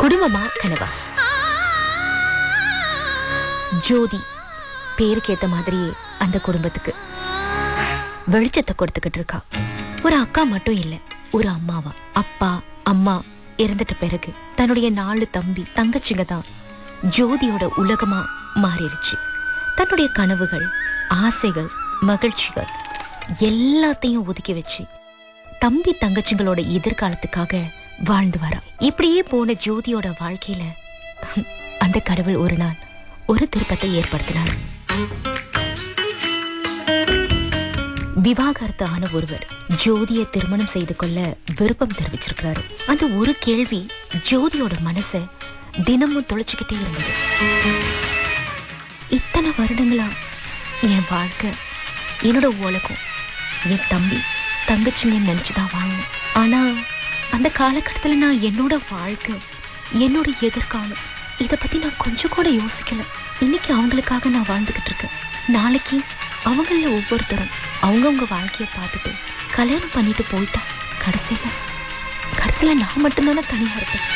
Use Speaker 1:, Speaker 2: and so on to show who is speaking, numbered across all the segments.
Speaker 1: குடும்பமா கனவா ஜோதி பேருக்கு ஏத்த மாதிரியே அந்த குடும்பத்துக்கு வெளிச்சத்தை கொடுத்துக்கிட்டு இருக்கா ஒரு அக்கா மட்டும் இல்ல ஒரு அம்மாவா அப்பா அம்மா இறந்துட்ட பிறகு தன்னுடைய நாலு தம்பி தங்கச்சிங்க தான் ஜோதியோட உலகமா மாறிடுச்சு தன்னுடைய கனவுகள் ஆசைகள் மகிழ்ச்சிகள் எல்லாத்தையும் ஒதுக்கி வச்சு தம்பி தங்கச்சிங்களோட எதிர்காலத்துக்காக வாழ்ந்து வரா இப்படியே போன ஜோதியோட வாழ்க்கையில அந்த கடவுள் ஒரு நாள் ஒரு திருப்பத்தை ஏற்படுத்தினார் விவாகரத்து ஆன ஒருவர் ஜோதியை திருமணம் செய்து கொள்ள விருப்பம் தெரிவிச்சிருக்கிறாரு அந்த ஒரு கேள்வி ஜோதியோட மனச தினமும் தொலைச்சுக்கிட்டே இருந்தது இத்தனை வருடங்களா என் வாழ்க்கை என்னோட உலகம் என் தம்பி தங்கச்சிங்கன்னு நினைச்சுதான் வாழணும் ஆனா அந்த காலகட்டத்துல நான் என்னோட வாழ்க்கை என்னோட எதிர்காலம் இத பத்தி நான் கொஞ்சம் கூட யோசிக்கல இன்னைக்கு அவங்களுக்காக நான் வாழ்ந்துகிட்டு இருக்கேன் நாளைக்கு அவங்கள ஒவ்வொருத்தரும் அவங்கவுங்க வாழ்க்கைய பார்த்துட்டு கல்யாணம் பண்ணிட்டு போயிட்டா கடைசியில கடைசியில நான் மட்டும்தானே தனியா இருப்பேன்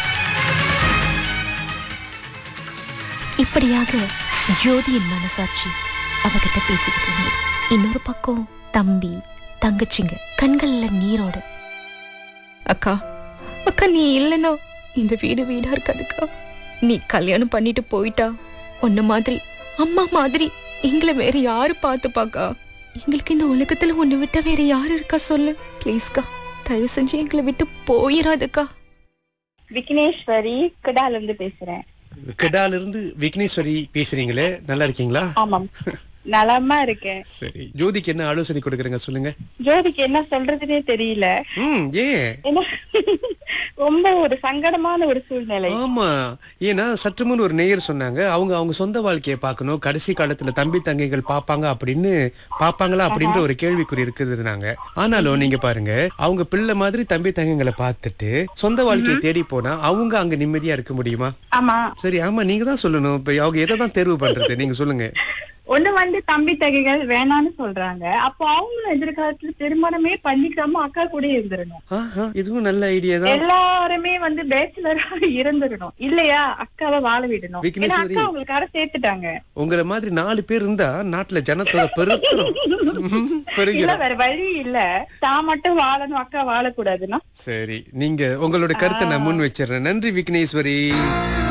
Speaker 1: இப்படியாக ஜோதியின் மனசாட்சி அவகிட்ட பேசிக்கிட்டு இருந்தது இன்னொரு பக்கம் தம்பி தங்கச்சிங்க கண்கள்ல நீரோட அக்கா அக்கா நீ இல்லைன்னா இந்த வீடு வீடா இருக்காதுக்கா நீ கல்யாணம் பண்ணிட்டு போயிட்டா உன்ன மாதிரி அம்மா மாதிரி எங்களை வேற யாரு பார்த்துப்பாக்கா எங்களுக்கு இந்த உலகத்துல உன்னை விட்டா வேற யாரு இருக்கா சொல்லு ப்ளீஸ்க்கா தயவு செஞ்சு எங்களை விட்டு போயிடாதுக்கா
Speaker 2: விக்னேஸ்வரி கிடால இருந்து பேசுறேன்
Speaker 3: கெடால இருந்து விக்னேஸ்வரி பேசுறீங்களே நல்லா இருக்கீங்களா
Speaker 2: ஆமாம் நலமா இருக்கேன்
Speaker 3: சரி ஜோதிக்கு என்ன ஆலோசனை கொடுக்குறீங்க சொல்லுங்க
Speaker 2: ஜோதிக்கு என்ன சொல்றதுனே தெரியல
Speaker 3: ம் ஏன்
Speaker 2: ஏன்னா ரொம்ப ஒரு சங்கடமான ஒரு சூழ்நிலை
Speaker 3: ஆமா ஏன்னா சற்று முன் ஒரு நேயர் சொன்னாங்க அவங்க அவங்க சொந்த வாழ்க்கையை பார்க்கணும் கடைசி காலத்துல தம்பி தங்கைகள் பாப்பாங்க அப்படின்னு பாப்பாங்களா அப்படின்ற ஒரு கேள்விக்குறி இருக்குதுனாங்க ஆனாலும் நீங்க பாருங்க அவங்க பிள்ளை மாதிரி தம்பி தங்கைகளை பார்த்துட்டு சொந்த வாழ்க்கையை தேடி போனா அவங்க அங்க நிம்மதியா இருக்க முடியுமா
Speaker 2: ஆமா
Speaker 3: சரி ஆமா நீங்க தான் சொல்லணும் இப்ப அவங்க எதை தான் தேர்வு பண்றது நீங்க சொல்லுங்க
Speaker 2: ஒண்ணு வந்து தம்பி தகைகள் வேணாம்னு சொல்றாங்க அப்போ அவங்களும் எதிர்காலத்துல திருமணமே பண்ணிக்காம அக்கா கூட இருந்துடணும்
Speaker 3: ஆஹா இதுவும் நல்ல ஐடியா தான்
Speaker 2: எல்லாருமே வந்து பேச்சுலரா இருந்துடணும் இல்லையா அக்காவை வாழ விடணும் ஏன்னா
Speaker 3: விக்னேஸ்வரி.
Speaker 2: அக்கா உங்களுக்கு கடை சேர்த்துட்டாங்க
Speaker 3: உங்களை மாதிரி நாலு பேர் இருந்தா நாட்டுல ஜனத்தொகை பெருக்கிறோம்
Speaker 2: இல்ல
Speaker 3: பெருகிறோம்
Speaker 2: வேற வழி இல்ல தான் மட்டும் வாழணும் அக்கா வாழக்கூடாதுன்னா
Speaker 3: சரி நீங்க உங்களோட கருத்தை நான் முன் வச்சிடுறேன் நன்றி விக்னேஸ்வரி